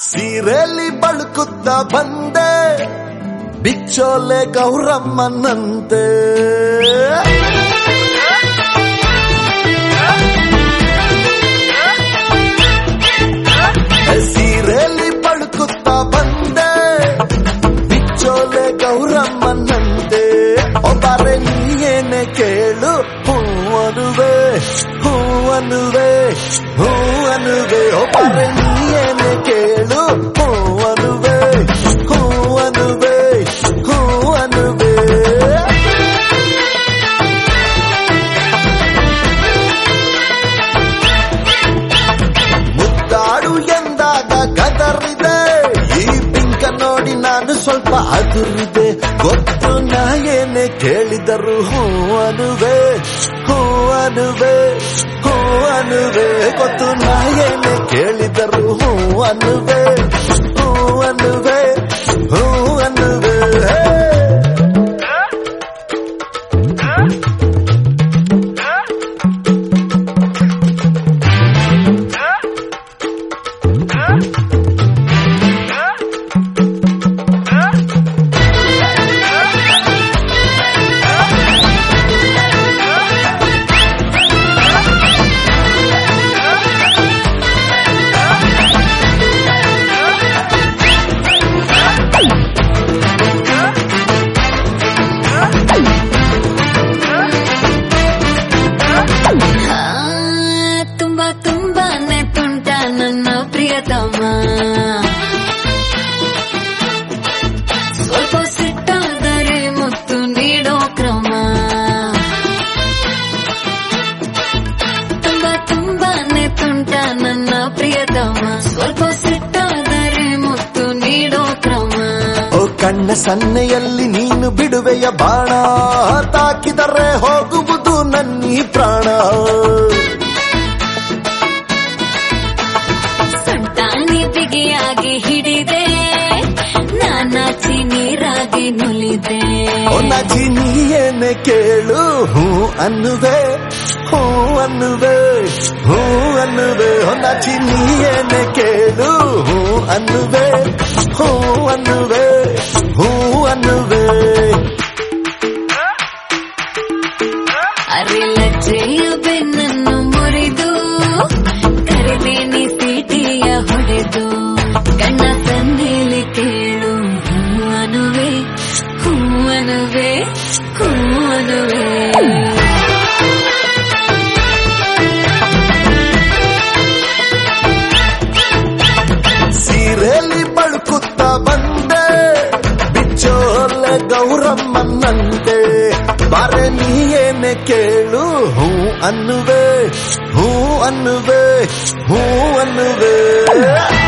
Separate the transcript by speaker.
Speaker 1: ಸೀರೆಲಿ ಬಳುಕುತ್ತ ಬಂದೆ ಬಿಚ್ಚೋಲೆ ಗೌರಮ್ಮನಂತೆ ಸೀರೆಲಿ ಬಳುಕುತ್ತ ಬಂದೆ ಬಿಚ್ಚೋಲೆ ಗೌರಮ್ಮನಂತೆ ಒಬ್ಬರೆ ನೀಯೇನೆ ಕೇಳು ಹೂವನುವೆ ಹೂವನುವೆ ಹೂವನುವೆ ಒಬ್ಬರೆ ನೀಯೇನೆ ಕೇಳು ಹೂವನುವೆ ಹೂವನುವೆ ಹೂವನುವೆ ಮುದ್ದಾಡು ಎಂದಾಗ ಗದರಿದೆ ಈ ಪಿಂಕ ನೋಡಿ ನಾನು ಸ್ವಲ್ಪ ಅದುರಿದೆ ಗೊತ್ತು ನಾ ಏನೇ ಕೇಳಿದರು ಹೂ ಅನುವೆ ಹೂ ಅನುವೆ ಹೂ ಅನುವೆ ಗೊತ್ತು ನಾ ಏನೇ ಕೇಳಿದರು ಹೂ ಅನುವೆ ಹೂ ಅನುವೆ ಹೂ ಅನುವೆ
Speaker 2: ಆ, ತುಂಬಾ ತುಂಬಾನೇ ತುಂಟ ನನ್ನ ಪ್ರಿಯತಮ ಸ್ವಲ್ಪ ಸಿಟ್ಟಾದರೆ ಮುತ್ತು ನೀಡೋ ಕ್ರಮ ತುಂಬಾ ತುಂಬಾನೇ ತುಂಟ ನನ್ನ ಪ್ರಿಯತಮ ಸ್ವಲ್ಪ ಸಿಟ್ಟಾದರೆ ಮುತ್ತು ನೀಡೋ ಕ್ರಮ
Speaker 1: ಓ ಕಣ್ಣ ಸನ್ನೆಯಲ್ಲಿ ನೀನು ಬಿಡುವೆಯ ಬಾಣ ತಾಕಿದರೆ ಹೋಗುವುದು ನನ್ನೀ ಪ್ರಾಣ
Speaker 2: ಸೊಂಟಾನಿ ಬಿಗಿಯಾಗಿ ಹಿಡಿದೆ ನಾನಾಚಿ ನೀರಾಗಿ ನುಲಿದೆ
Speaker 1: ಒನ್ನಜಿ ನೀಯೇನೆ ಕೇಳು ಹೂ ಅನ್ನುವೆ ಹೂ ಅನ್ನುವೆ ಹೂ ಅನ್ನುವೆ ಒನ್ನಜಿ ನೀಯೇನೆ ಕೇಳು ಹೂ ಅನ್ನುವೆ ಹೂ ಅನ್ನುವೆ ಹೂ ಅನ್ನುವೆ
Speaker 2: ಅರಿಲಜ್ಜೆಯ ಬೆನ್ನನ್ನು ಮುರಿದು ಕರೆದೇನಿ ಸೀಟಿಯ ಹೊಡೆದು ಕಣ್ಣ ಸನ್ನೆಲಿ ಕೇಳು ಹೂವನುವೆ ಹೂವನುವೆ ಹೂವನುವೆ
Speaker 1: ಸೀರೆಲಿ ಬಳುಕುತ್ತ ಬಂದೆ ಬಿಚ್ಚೋಲೆ ಗೌರಮ್ಮನಂತೆ ಬಾರೆ ನೀಯೇನೆ ಕೇಳು ಹೂ ಅನ್ನುವೆ ಹೂ ಅನ್ನುವೆ ಹೂ ಅನ್ನುವೆ